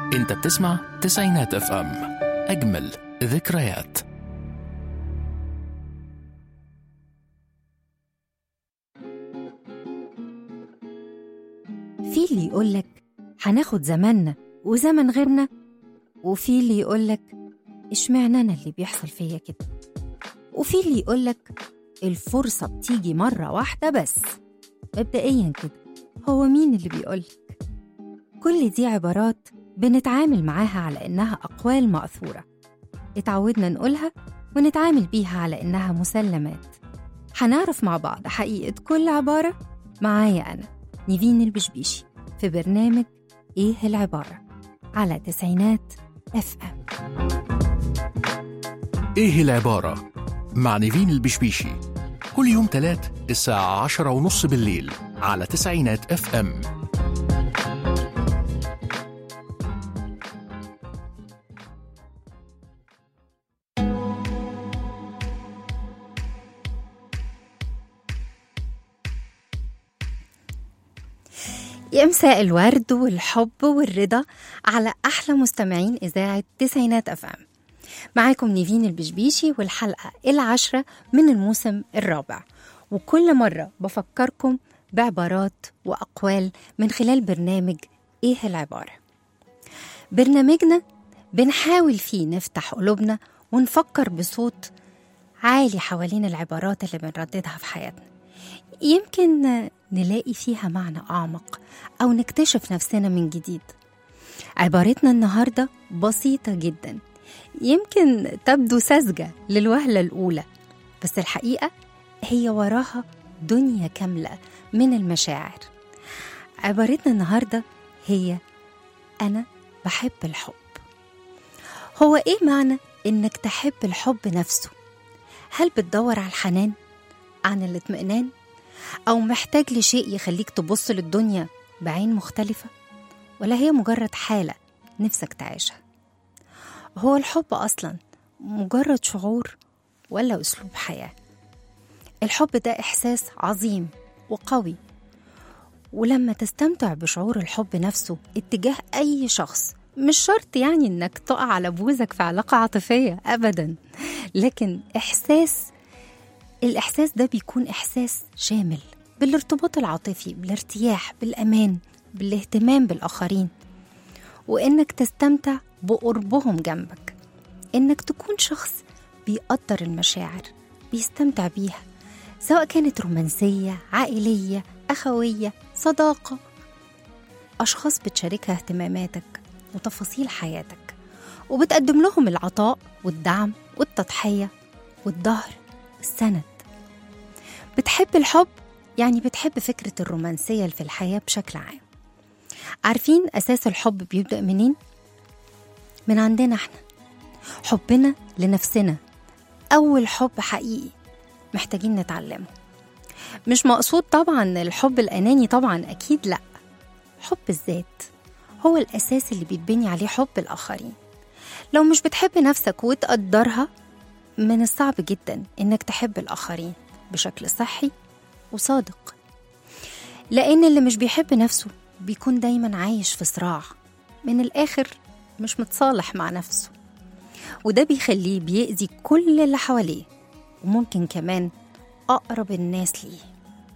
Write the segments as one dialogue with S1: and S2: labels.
S1: انت بتسمع تسعينات اف ام اجمل ذكريات
S2: في اللي يقولك هناخد زماننا وزمن غيرنا وفي اللي يقولك اشمعنى انا اللي بيحصل فيا كده وفي اللي يقولك الفرصة بتيجي مرة واحدة بس مبدئيا كده هو مين اللي بيقولك كل دي عبارات بنتعامل معاها على إنها أقوال مأثورة اتعودنا نقولها ونتعامل بيها على إنها مسلمات هنعرف مع بعض حقيقة كل عبارة معايا أنا نيفين البشبيشي في برنامج إيه العبارة على تسعينات اف ام
S1: ايه العبارة مع نيفين البشبيشي كل يوم تلات الساعة عشرة ونص بالليل على تسعينات اف ام
S2: يا مساء الورد والحب والرضا على أحلى مستمعين إذاعة تسعينات أف أم معاكم نيفين البشبيشي والحلقة العاشرة من الموسم الرابع وكل مرة بفكركم بعبارات وأقوال من خلال برنامج إيه العبارة برنامجنا بنحاول فيه نفتح قلوبنا ونفكر بصوت عالي حوالين العبارات اللي بنرددها في حياتنا يمكن نلاقي فيها معنى أعمق أو نكتشف نفسنا من جديد عبارتنا النهاردة بسيطة جدا يمكن تبدو ساذجة للوهلة الأولى بس الحقيقة هي وراها دنيا كاملة من المشاعر عبارتنا النهاردة هي أنا بحب الحب هو إيه معنى إنك تحب الحب نفسه؟ هل بتدور على الحنان؟ عن الاطمئنان؟ أو محتاج لشيء يخليك تبص للدنيا بعين مختلفة؟ ولا هي مجرد حالة نفسك تعيشها؟ هو الحب أصلا مجرد شعور ولا أسلوب حياة؟ الحب ده إحساس عظيم وقوي ولما تستمتع بشعور الحب نفسه اتجاه أي شخص مش شرط يعني إنك تقع على بوزك في علاقة عاطفية أبدا لكن إحساس الإحساس ده بيكون إحساس شامل بالارتباط العاطفي بالارتياح بالأمان بالاهتمام بالآخرين وإنك تستمتع بقربهم جنبك إنك تكون شخص بيقدر المشاعر بيستمتع بيها سواء كانت رومانسية عائلية أخوية صداقة أشخاص بتشاركها اهتماماتك وتفاصيل حياتك وبتقدم لهم العطاء والدعم والتضحية والظهر والسند بتحب الحب يعني بتحب فكرة الرومانسية اللي في الحياة بشكل عام عارفين أساس الحب بيبدأ منين؟ من عندنا احنا حبنا لنفسنا أول حب حقيقي محتاجين نتعلمه مش مقصود طبعا الحب الأناني طبعا أكيد لأ حب الذات هو الأساس اللي بيتبني عليه حب الآخرين لو مش بتحب نفسك وتقدرها من الصعب جدا إنك تحب الآخرين بشكل صحي وصادق لأن اللي مش بيحب نفسه بيكون دايما عايش في صراع من الآخر مش متصالح مع نفسه وده بيخليه بيأذي كل اللي حواليه وممكن كمان أقرب الناس ليه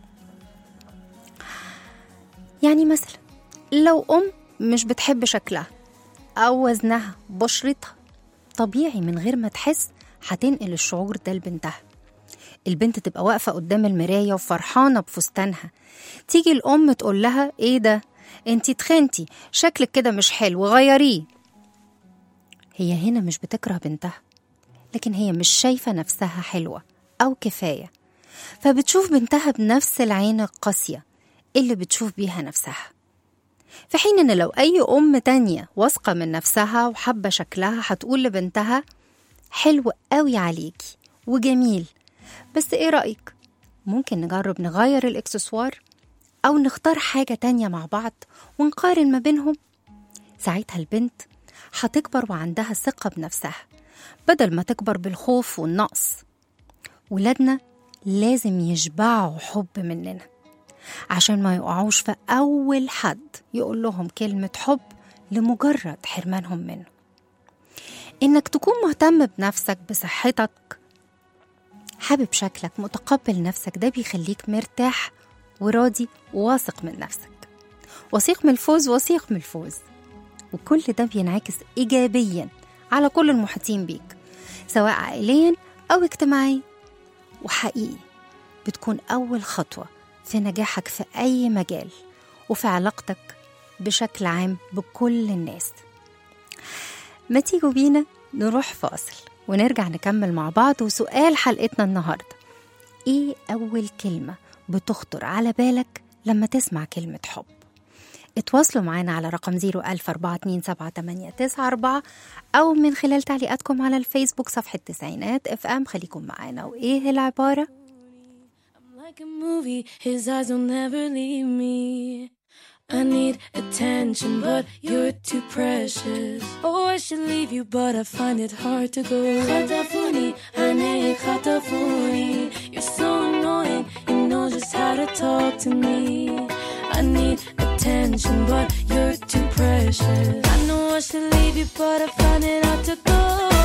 S2: يعني مثلا لو أم مش بتحب شكلها أو وزنها بشرتها طبيعي من غير ما تحس هتنقل الشعور ده لبنتها البنت تبقى واقفة قدام المراية وفرحانة بفستانها تيجي الأم تقول لها إيه ده انتي تخنتي شكلك كده مش حلو غيريه هي هنا مش بتكره بنتها لكن هي مش شايفة نفسها حلوة أو كفاية فبتشوف بنتها بنفس العين القاسية اللي بتشوف بيها نفسها في حين إن لو أي أم تانية واثقة من نفسها وحابة شكلها هتقول لبنتها حلو قوي عليكي وجميل بس إيه رأيك؟ ممكن نجرب نغير الإكسسوار أو نختار حاجة تانية مع بعض ونقارن ما بينهم ساعتها البنت هتكبر وعندها ثقة بنفسها بدل ما تكبر بالخوف والنقص ولادنا لازم يشبعوا حب مننا عشان ما يقعوش في أول حد يقول لهم كلمة حب لمجرد حرمانهم منه إنك تكون مهتم بنفسك بصحتك حابب شكلك متقبل نفسك ده بيخليك مرتاح وراضي وواثق من نفسك وثيق من الفوز وثيق من الفوز وكل ده بينعكس إيجابيا على كل المحيطين بيك سواء عائليا أو اجتماعيا وحقيقي بتكون أول خطوة في نجاحك في أي مجال وفي علاقتك بشكل عام بكل الناس ما تيجوا بينا نروح فاصل ونرجع نكمل مع بعض وسؤال حلقتنا النهاردة إيه أول كلمة بتخطر على بالك لما تسمع كلمة حب اتواصلوا معانا على رقم 010427894 أو من خلال تعليقاتكم على الفيسبوك صفحة تسعينات اف ام خليكم معانا وإيه العبارة
S3: Like a movie, his eyes will never leave me. I need attention, but you're too precious. Oh, I should leave you, but I find it hard to go. Khatafuni, honey, khatafuni. You're so annoying, you know just how to talk to me. I need attention, but you're too precious. I know I should leave you, but I find it hard to go.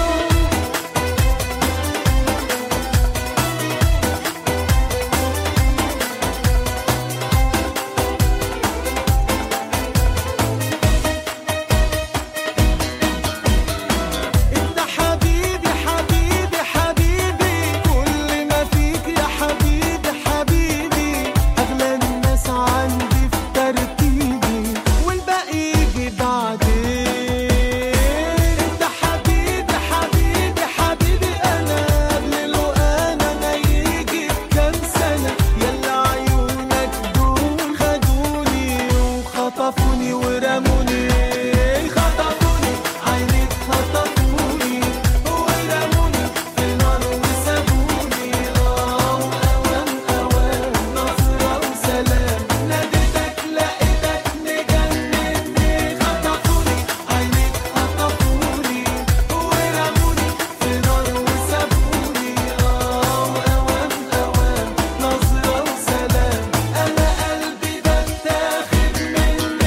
S4: انت حبيبي حبيبي حبيبي كل ما فيك يا حبيبي حبيبي اغلى الناس عندي في ترتيبي والباقي يجي بعدين انت حبيبي حبيبي حبيبي انا قبل لو انا ما يجي بكام سنه يلا عيونك دول خدوني وخطفوني ورموني خطفوني عينيك خطفوني ورموني في نار وسابوني اه اوام اوام نصرة وسلام ناديتك لقيتك مجنني خطفوني عينيك خطفوني ورموني في نار وسابوني اه اوام اوام نصرة وسلام انا قلبي ده اتاخد مني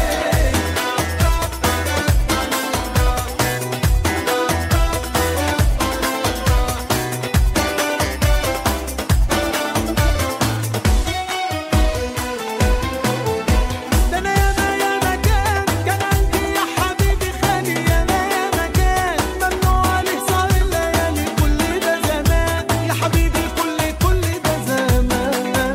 S4: ده انا ياما ياما كان كان عندي يا حبيبي خالي ياما ياما كان ممنوع عليه سهر الليالي كل ده زمان يا حبيبي كل كل ده زمان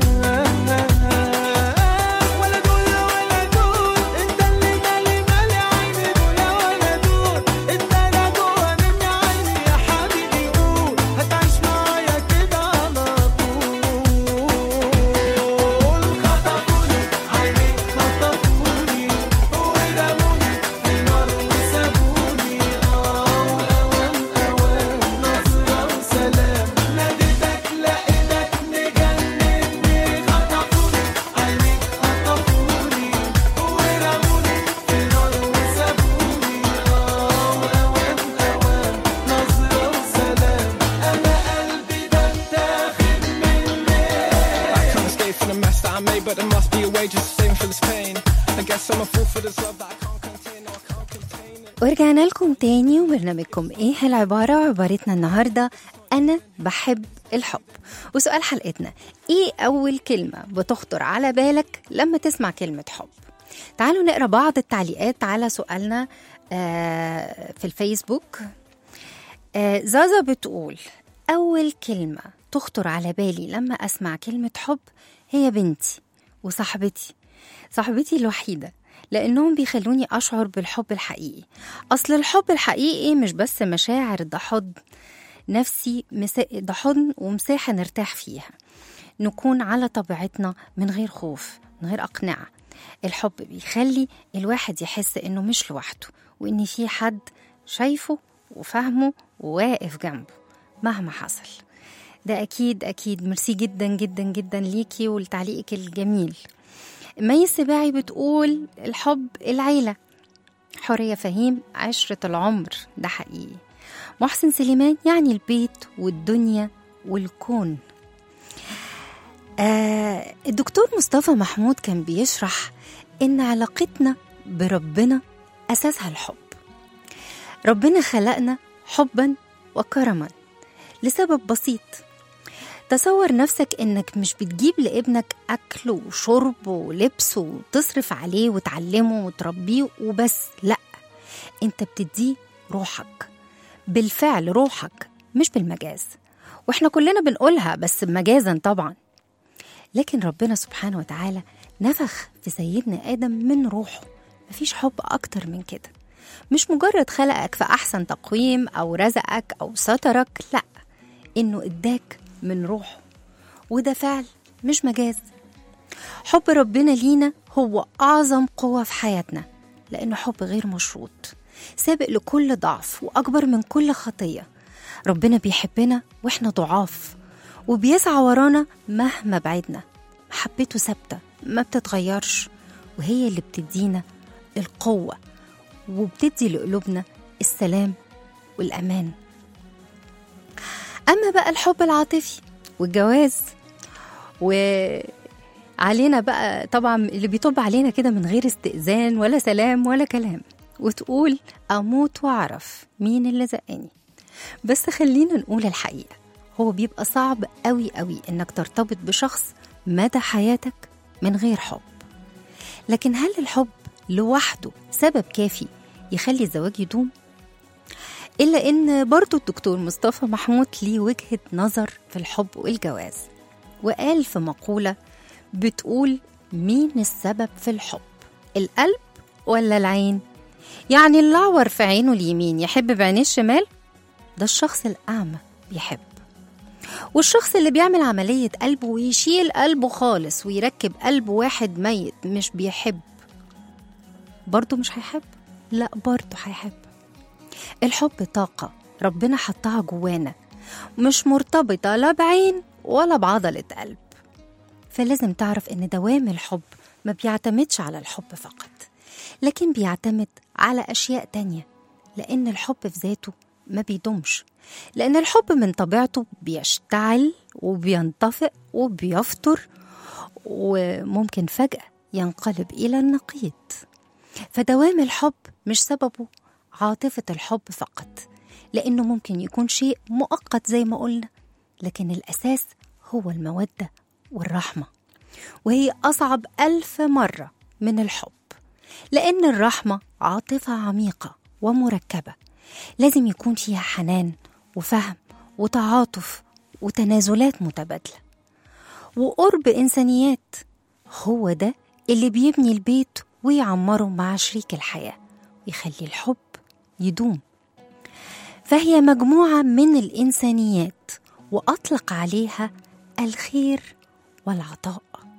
S4: ولا دول ولا دول انت اللي مالي مالي عيني دول ولا دول انت لا جوا مني عيني يا حبيبي قول هتعيش معايا كده على طول خطفوني عينيك خطفوني ورموني في نار وسابوني اه اوام اوام نصرة وسلام ناديتك لقيتك مجنني خطفوني عينيك خطفوني ورموني في نار وسابوني اه اوام اوام نصرة وسلام انا قلبي ده اتاخد مني
S5: I can't escape from the mess that I made, but there must be a way just to save for this pain. I guess I'm a fool for this love that I can't contain, no, I can't contain it.
S2: ورجعنا لكم تاني وبرنامجكم ايه العبارة وعبارتنا النهاردة أنا بحب الحب وسؤال حلقتنا ايه أول كلمة بتخطر على بالك لما تسمع كلمة حب تعالوا نقرا بعض التعليقات على سؤالنا آه، في الفيسبوك آه، زازا بتقول أول كلمة تخطر على بالي لما أسمع كلمة حب هي بنتي وصاحبتي صاحبتي الوحيدة لأنهم بيخلوني أشعر بالحب الحقيقي أصل الحب الحقيقي مش بس مشاعر ده حضن نفسي مسا... ده حضن ومساحة نرتاح فيها نكون على طبيعتنا من غير خوف من غير أقنعة الحب بيخلي الواحد يحس إنه مش لوحده وإن في حد شايفه وفاهمه وواقف جنبه مهما حصل ده أكيد أكيد ميرسي جدا جدا جدا ليكي ولتعليقك الجميل مي السباعي بتقول الحب العيلة حورية فهيم عشرة العمر ده حقيقي محسن سليمان يعني البيت والدنيا والكون آه الدكتور مصطفى محمود كان بيشرح إن علاقتنا بربنا أساسها الحب ربنا خلقنا حبا وكرما لسبب بسيط تصور نفسك انك مش بتجيب لابنك اكل وشرب ولبس وتصرف عليه وتعلمه وتربيه وبس لا انت بتديه روحك بالفعل روحك مش بالمجاز واحنا كلنا بنقولها بس مجازا طبعا لكن ربنا سبحانه وتعالى نفخ في سيدنا آدم من روحه مفيش حب أكتر من كده مش مجرد خلقك في أحسن تقويم أو رزقك أو سترك لأ إنه إداك من روحه وده فعل مش مجاز حب ربنا لينا هو أعظم قوة في حياتنا لأنه حب غير مشروط سابق لكل ضعف وأكبر من كل خطية ربنا بيحبنا وإحنا ضعاف وبيسعى ورانا مهما بعدنا محبته ثابتة ما بتتغيرش وهي اللي بتدينا القوة وبتدي لقلوبنا السلام والأمان أما بقى الحب العاطفي والجواز وعلينا بقى طبعا اللي بيطب علينا كده من غير استئذان ولا سلام ولا كلام وتقول أموت وأعرف مين اللي زقني بس خلينا نقول الحقيقة هو بيبقى صعب قوي قوي إنك ترتبط بشخص مدى حياتك من غير حب لكن هل الحب لوحده سبب كافي يخلي الزواج يدوم؟ إلا إن برضو الدكتور مصطفى محمود ليه وجهة نظر في الحب والجواز وقال في مقولة بتقول مين السبب في الحب القلب ولا العين يعني اللي أعور في عينه اليمين يحب بعينيه الشمال ده الشخص الأعمى بيحب والشخص اللي بيعمل عملية قلب ويشيل قلبه خالص ويركب قلب واحد ميت مش بيحب برضه مش هيحب لا برضه هيحب الحب طاقة ربنا حطها جوانا مش مرتبطة لا بعين ولا بعضلة قلب فلازم تعرف إن دوام الحب ما بيعتمدش على الحب فقط لكن بيعتمد على أشياء تانية لأن الحب في ذاته ما بيدومش لأن الحب من طبيعته بيشتعل وبينطفئ وبيفتر وممكن فجأة ينقلب إلى النقيض فدوام الحب مش سببه عاطفة الحب فقط لأنه ممكن يكون شيء مؤقت زي ما قلنا لكن الأساس هو المودة والرحمة وهي أصعب ألف مرة من الحب لأن الرحمة عاطفة عميقة ومركبة لازم يكون فيها حنان وفهم وتعاطف وتنازلات متبادلة وقرب إنسانيات هو ده اللي بيبني البيت ويعمره مع شريك الحياة ويخلي الحب يدوم فهي مجموعة من الإنسانيات وأطلق عليها الخير والعطاء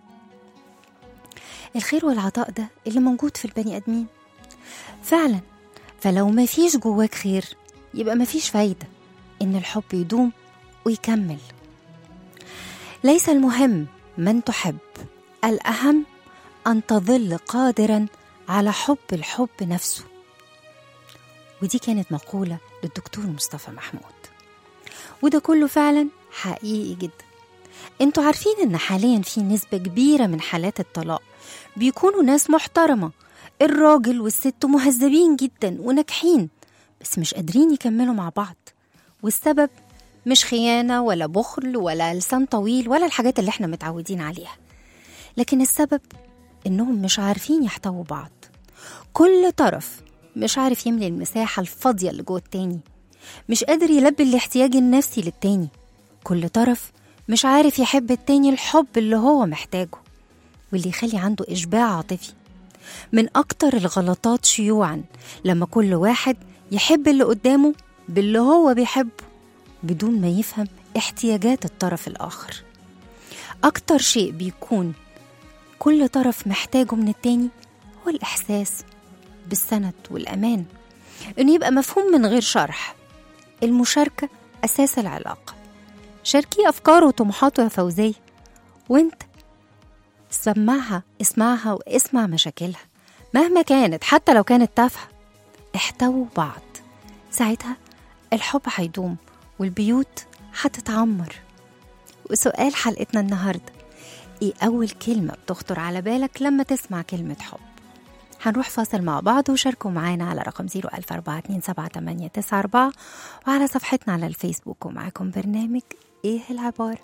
S2: الخير والعطاء ده اللي موجود في البني آدمين فعلا فلو ما فيش جواك خير يبقى ما فيش فايدة إن الحب يدوم ويكمل ليس المهم من تحب الأهم أن تظل قادرا على حب الحب نفسه ودي كانت مقولة للدكتور مصطفى محمود وده كله فعلا حقيقي جدا انتوا عارفين ان حاليا في نسبة كبيرة من حالات الطلاق بيكونوا ناس محترمة الراجل والست مهذبين جدا وناجحين بس مش قادرين يكملوا مع بعض والسبب مش خيانة ولا بخل ولا لسان طويل ولا الحاجات اللي احنا متعودين عليها لكن السبب انهم مش عارفين يحتووا بعض كل طرف مش عارف يملي المساحة الفاضية اللي جوه التاني مش قادر يلبي الاحتياج النفسي للتاني كل طرف مش عارف يحب التاني الحب اللي هو محتاجه واللي يخلي عنده إشباع عاطفي من أكتر الغلطات شيوعا لما كل واحد يحب اللي قدامه باللي هو بيحبه بدون ما يفهم احتياجات الطرف الآخر أكتر شيء بيكون كل طرف محتاجه من التاني هو الإحساس بالسند والأمان إنه يبقى مفهوم من غير شرح المشاركة أساس العلاقة شاركيه أفكاره وطموحاته يا فوزية وانت سمعها اسمعها واسمع مشاكلها مهما كانت حتى لو كانت تافهة احتووا بعض ساعتها الحب هيدوم والبيوت هتتعمر وسؤال حلقتنا النهاردة ايه أول كلمة بتخطر على بالك لما تسمع كلمة حب هنروح فاصل مع بعض وشاركوا معانا على رقم 014278994 وعلى صفحتنا على الفيسبوك ومعاكم برنامج ايه العبارة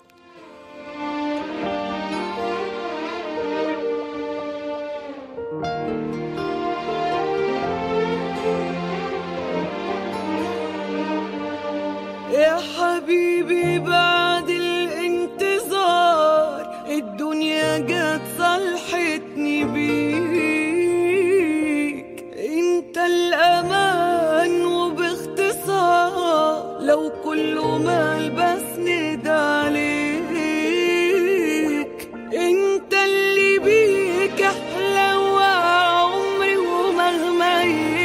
S4: يا حبيبي بعد الانتظار الدنيا جت صلحتني بيك انت الامان وباختصار لو كله مال بس ندى عليك انت اللي بيك احلى وعمري ومهما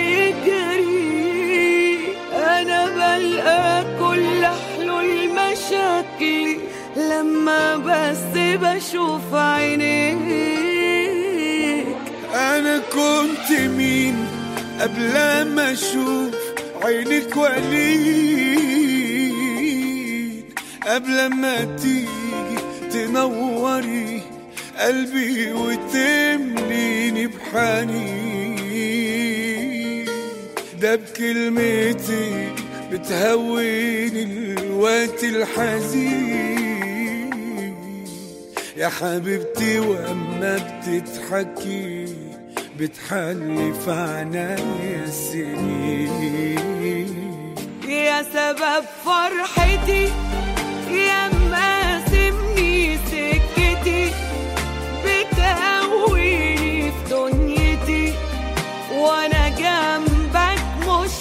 S4: يجري انا بلقى كل حلول مشاكلي لما بس بشوف عينيك
S6: انا كنت مين قبل ما اشوف عينك وليد قبل ما تيجي تنوري قلبي وتمليني بحنين ده بكلمتي بتهون الوقت الحزين يا حبيبتي واما بتضحكي بتحلي في عنايا السنين
S4: يا سبب فرحتي يا مقاسمني سكتي بتقويني في دنيتي وانا جنبك مش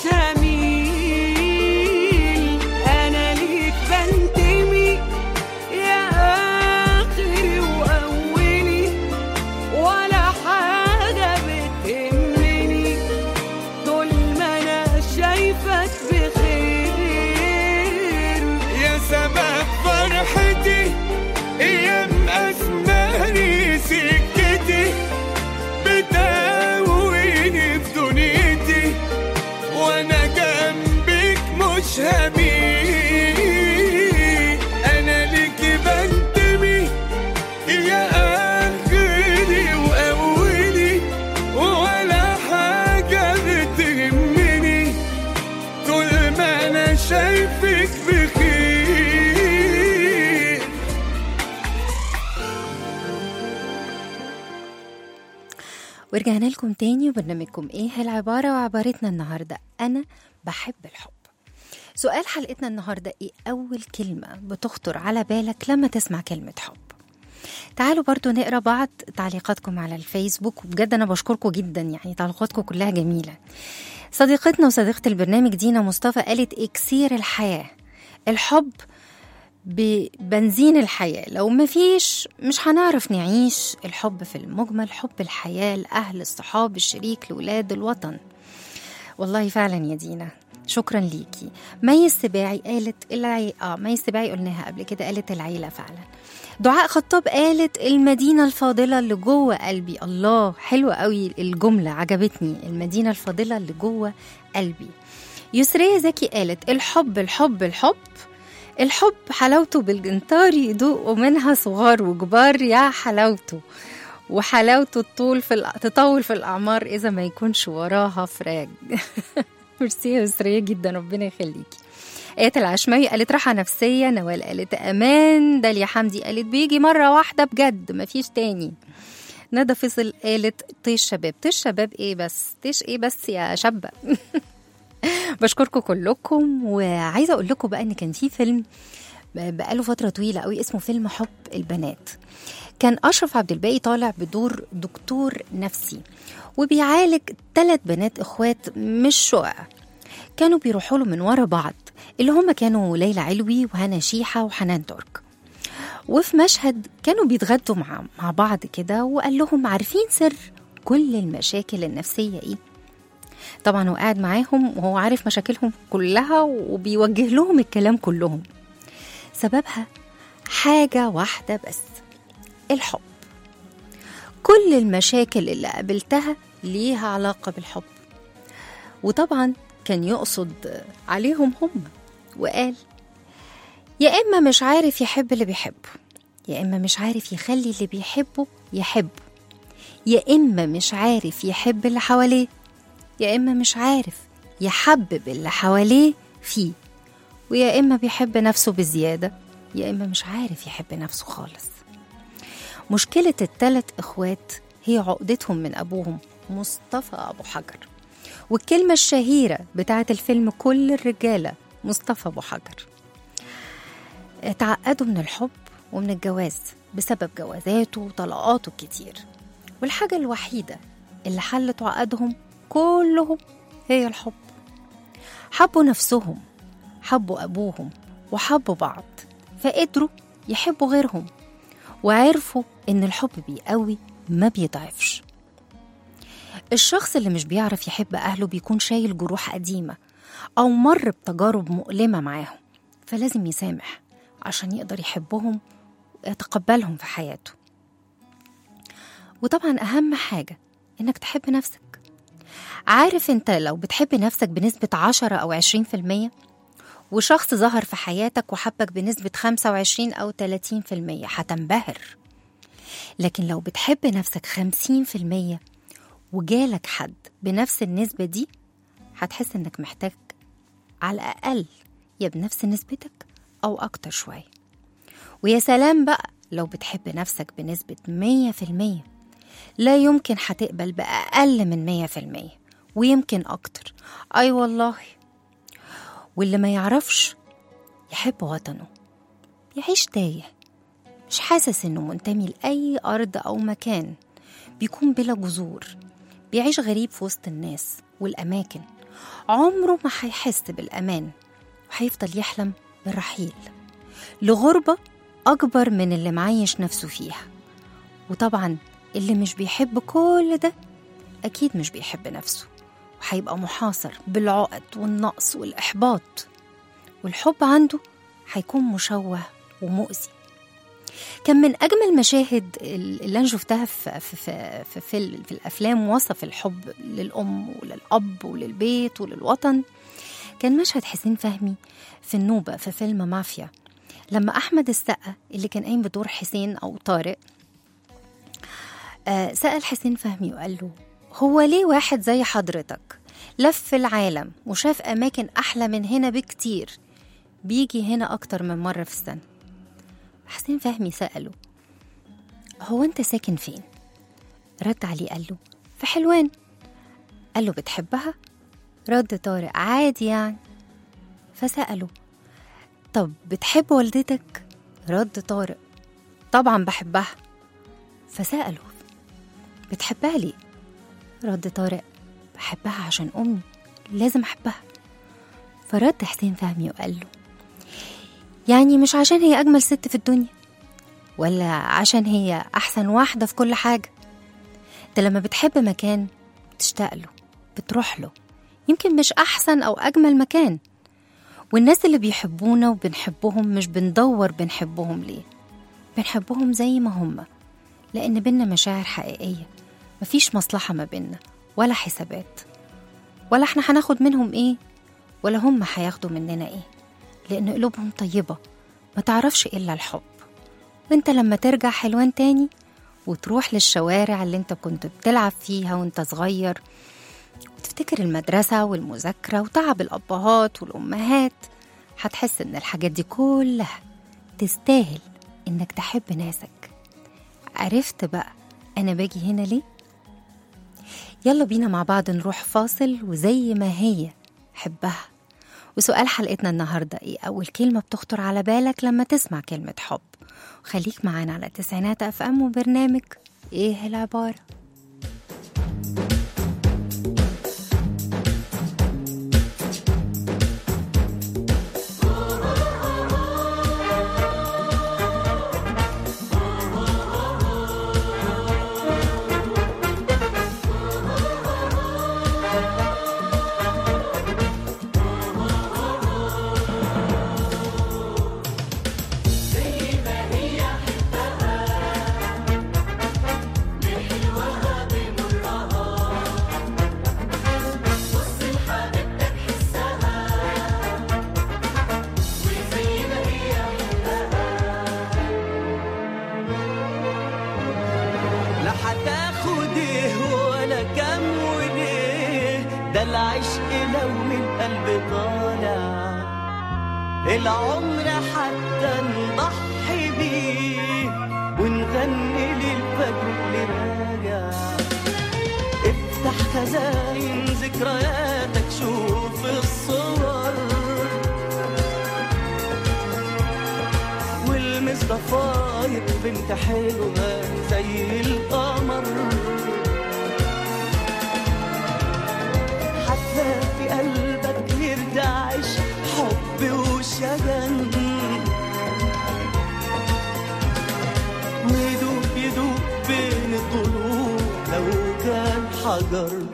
S4: هميل انا ليك بنتمي يا اخري واولي ولا حاجه بتهمني طول ما انا شايفك بخير
S6: يا سبب فرحتي ايام اسماني سكتي بتقويني في دنيتي وانا جنبك مش هميل انا ليكي بنتمي يا اخري واولي ولا حاجه بتهمني طول ما انا شايفك بخير
S2: ورجعنا لكم تاني وبرنامجكم ايه العبارة وعبارتنا النهاردة أنا بحب الحب سؤال حلقتنا النهاردة ايه أول كلمة بتخطر على بالك لما تسمع كلمة حب تعالوا برضو نقرا بعض تعليقاتكم على الفيسبوك وبجد انا بشكركم جدا يعني تعليقاتكم كلها جميله صديقتنا وصديقه البرنامج دينا مصطفى قالت اكسير الحياه الحب ببنزين الحياة لو مفيش مش هنعرف نعيش الحب في المجمل حب الحياة الأهل الصحاب الشريك الولاد الوطن والله فعلا يا دينا شكرا ليكي مي السباعي قالت العي... اه مي السباعي قلناها قبل كده قالت العيلة فعلا دعاء خطاب قالت المدينة الفاضلة اللي جوه قلبي الله حلوة قوي الجملة عجبتني المدينة الفاضلة اللي جوه قلبي يسرية زكي قالت الحب الحب الحب الحب حلاوته بالجنطار يدوقوا منها صغار وكبار يا حلاوته وحلاوته الطول في الأ... تطول في الأعمار إذا ما يكونش وراها فراج ميرسي يا يسرية جدا ربنا يخليكي آيات العشماوي قالت راحة نفسية نوال قالت أمان داليا حمدي قالت بيجي مرة واحدة بجد مفيش تاني ندى فصل قالت طيش شباب طيش شباب ايه بس طيش ايه بس يا شابة بشكركم كلكم وعايزة أقول لكم بقى إن كان في فيلم بقاله فترة طويلة قوي اسمه فيلم حب البنات كان أشرف عبد الباقي طالع بدور دكتور نفسي وبيعالج ثلاث بنات إخوات مش شقق كانوا بيروحوا له من ورا بعض اللي هم كانوا ليلى علوي وهنا شيحة وحنان ترك وفي مشهد كانوا بيتغدوا مع مع بعض كده وقال لهم عارفين سر كل المشاكل النفسية ايه طبعا هو قاعد معاهم وهو عارف مشاكلهم كلها وبيوجه لهم الكلام كلهم سببها حاجة واحدة بس الحب كل المشاكل اللي قابلتها ليها علاقة بالحب وطبعا كان يقصد عليهم هم وقال يا إما مش عارف يحب اللي بيحبه يا إما مش عارف يخلي اللي بيحبه يحبه يا إما مش عارف يحب اللي حواليه يا إما مش عارف يحبب اللي حواليه فيه ويا إما بيحب نفسه بزيادة يا إما مش عارف يحب نفسه خالص مشكلة التلات إخوات هي عقدتهم من أبوهم مصطفى أبو حجر والكلمة الشهيرة بتاعت الفيلم كل الرجالة مصطفى أبو حجر اتعقدوا من الحب ومن الجواز بسبب جوازاته وطلقاته الكتير والحاجة الوحيدة اللي حلت عقدهم كلهم هي الحب حبوا نفسهم حبوا أبوهم وحبوا بعض فقدروا يحبوا غيرهم وعرفوا إن الحب بيقوي ما بيضعفش الشخص اللي مش بيعرف يحب أهله بيكون شايل جروح قديمة أو مر بتجارب مؤلمة معاهم فلازم يسامح عشان يقدر يحبهم ويتقبلهم في حياته وطبعا أهم حاجة إنك تحب نفسك عارف انت لو بتحب نفسك بنسبة 10 أو 20% وشخص ظهر في حياتك وحبك بنسبة 25 أو 30% هتنبهر لكن لو بتحب نفسك 50% وجالك حد بنفس النسبة دي هتحس انك محتاج على الأقل يا بنفس نسبتك أو أكتر شوية ويا سلام بقى لو بتحب نفسك بنسبة 100% لا يمكن هتقبل بأقل من 100% ويمكن أكتر أي والله واللي ما يعرفش يحب وطنه يعيش تايه مش حاسس إنه منتمي لأي أرض أو مكان بيكون بلا جذور بيعيش غريب في وسط الناس والأماكن عمره ما هيحس بالأمان وهيفضل يحلم بالرحيل لغربة أكبر من اللي معيش نفسه فيها وطبعا اللي مش بيحب كل ده أكيد مش بيحب نفسه وهيبقى محاصر بالعقد والنقص والإحباط والحب عنده هيكون مشوه ومؤذي كان من أجمل مشاهد اللي أنا شفتها في, في, في, في, في, في الأفلام وصف الحب للأم وللأب وللبيت وللوطن كان مشهد حسين فهمي في النوبة في فيلم مافيا لما أحمد السقا اللي كان قايم بدور حسين أو طارق آه سأل حسين فهمي وقال له هو ليه واحد زي حضرتك لف العالم وشاف أماكن أحلى من هنا بكتير بيجي هنا أكتر من مرة في السنة حسين فهمي سأله هو أنت ساكن فين؟ رد عليه قال له في حلوان قال له بتحبها؟ رد طارق عادي يعني فسأله طب بتحب والدتك؟ رد طارق طبعا بحبها فسأله بتحبها ليه؟ رد طارق بحبها عشان أمي لازم أحبها فرد حسين فهمي وقال له يعني مش عشان هي أجمل ست في الدنيا ولا عشان هي أحسن واحدة في كل حاجة ده لما بتحب مكان بتشتاق له بتروح له يمكن مش أحسن أو أجمل مكان والناس اللي بيحبونا وبنحبهم مش بندور بنحبهم ليه بنحبهم زي ما هم لأن بينا مشاعر حقيقية مفيش مصلحة ما بينا ولا حسابات ولا احنا هناخد منهم ايه ولا هم هياخدوا مننا ايه لأن قلوبهم طيبة ما تعرفش إلا الحب وانت لما ترجع حلوان تاني وتروح للشوارع اللي انت كنت بتلعب فيها وانت صغير وتفتكر المدرسة والمذاكرة وتعب الأبهات والأمهات هتحس إن الحاجات دي كلها تستاهل إنك تحب ناسك عرفت بقى أنا باجي هنا ليه؟ يلا بينا مع بعض نروح فاصل وزي ما هي حبها وسؤال حلقتنا النهاردة إيه أول كلمة بتخطر على بالك لما تسمع كلمة حب خليك معانا على تسعينات أف أم وبرنامج إيه العبارة
S7: زي ما هي حبها من حلوها ده العشق لو من القلب طالع العمر حتى نضحي بيه ونغني للفجر اللي راجع افتح خزاين ذكرياتك شوف الصور والمس ضفاير بنت حلوة زي القمر حتى في قلبك يرتعش حب وشجن ويدوب يدوب بين الضلوع لو كان حجر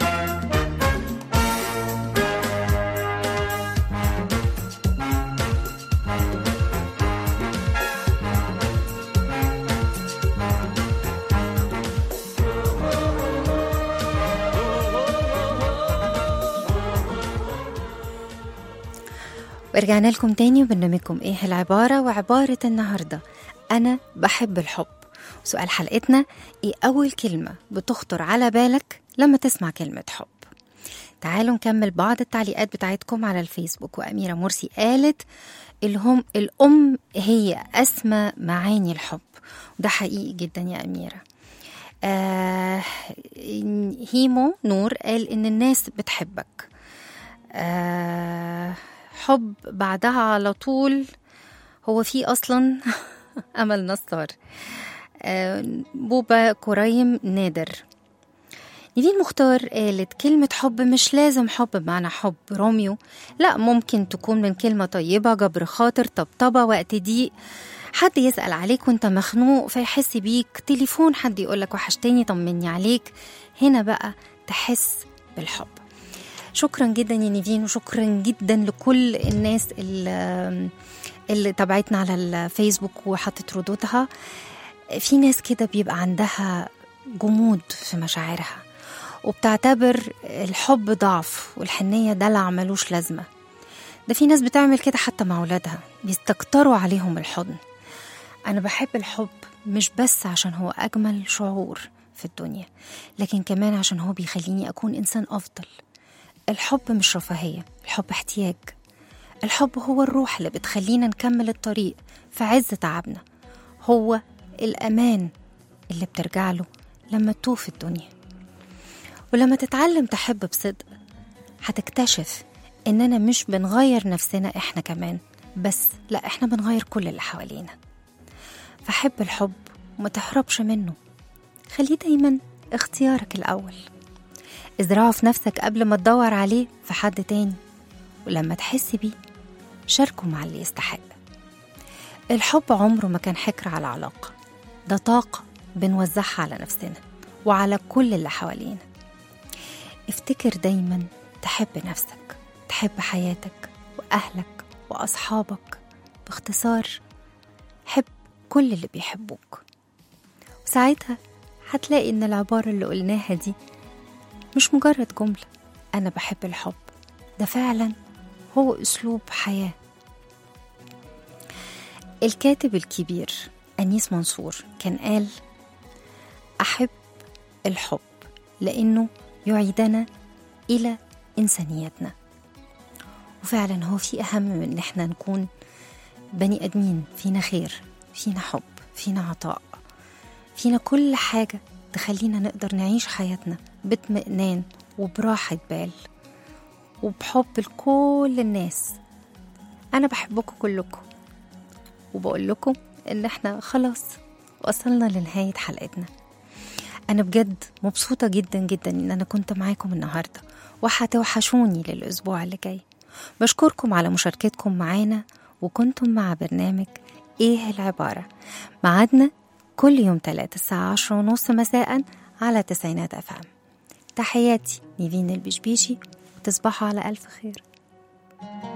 S2: ورجعنا لكم تاني وبرنامجكم ايه العبارة وعبارة النهاردة أنا بحب الحب سؤال حلقتنا ايه أول كلمة بتخطر على بالك لما تسمع كلمة حب تعالوا نكمل بعض التعليقات بتاعتكم على الفيسبوك وأميرة مرسي قالت الهم الأم هي أسمى معاني الحب وده حقيقي جدا يا أميرة آه هيمو نور قال إن الناس بتحبك آه حب بعدها على طول هو في أصلا أمل نصار آه بوبا كريم نادر نيفين مختار قالت كلمة حب مش لازم حب بمعنى حب روميو لا ممكن تكون من كلمة طيبة جبر خاطر طبطبة وقت ضيق حد يسأل عليك وانت مخنوق فيحس بيك تليفون حد يقولك وحشتني طمني عليك هنا بقى تحس بالحب شكرا جدا يا نيفين وشكرا جدا لكل الناس اللي, اللي تابعتنا على الفيسبوك وحطت ردودها في ناس كده بيبقى عندها جمود في مشاعرها وبتعتبر الحب ضعف والحنية دلع ملوش لازمة ده في ناس بتعمل كده حتى مع ولادها بيستكتروا عليهم الحضن أنا بحب الحب مش بس عشان هو أجمل شعور في الدنيا لكن كمان عشان هو بيخليني أكون إنسان أفضل الحب مش رفاهية الحب احتياج الحب هو الروح اللي بتخلينا نكمل الطريق في عز تعبنا هو الأمان اللي بترجع له لما تتوه في الدنيا ولما تتعلم تحب بصدق هتكتشف إننا مش بنغير نفسنا إحنا كمان بس لا إحنا بنغير كل اللي حوالينا فحب الحب وما تهربش منه خليه دايما اختيارك الأول ازرعه في نفسك قبل ما تدور عليه في حد تاني ولما تحس بيه شاركه مع اللي يستحق الحب عمره ما كان حكر على علاقة ده طاقة بنوزعها على نفسنا وعلى كل اللي حوالينا افتكر دايما تحب نفسك تحب حياتك وأهلك وأصحابك باختصار حب كل اللي بيحبوك وساعتها هتلاقي إن العبارة اللي قلناها دي مش مجرد جملة أنا بحب الحب ده فعلا هو أسلوب حياة الكاتب الكبير أنيس منصور كان قال أحب الحب لأنه يعيدنا إلى إنسانيتنا وفعلا هو في أهم من إن إحنا نكون بني آدمين فينا خير فينا حب فينا عطاء فينا كل حاجة تخلينا نقدر نعيش حياتنا باطمئنان وبراحة بال وبحب لكل الناس أنا بحبكم كلكم وبقول لكم إن إحنا خلاص وصلنا لنهاية حلقتنا أنا بجد مبسوطة جدا جدا إن أنا كنت معاكم النهاردة وهتوحشوني للأسبوع اللي جاي بشكركم على مشاركتكم معانا وكنتم مع برنامج إيه العبارة معادنا كل يوم تلاتة الساعة عشرة ونص مساء على تسعينات أفهم تحياتي نيفين البشبيشي وتصبحوا على ألف خير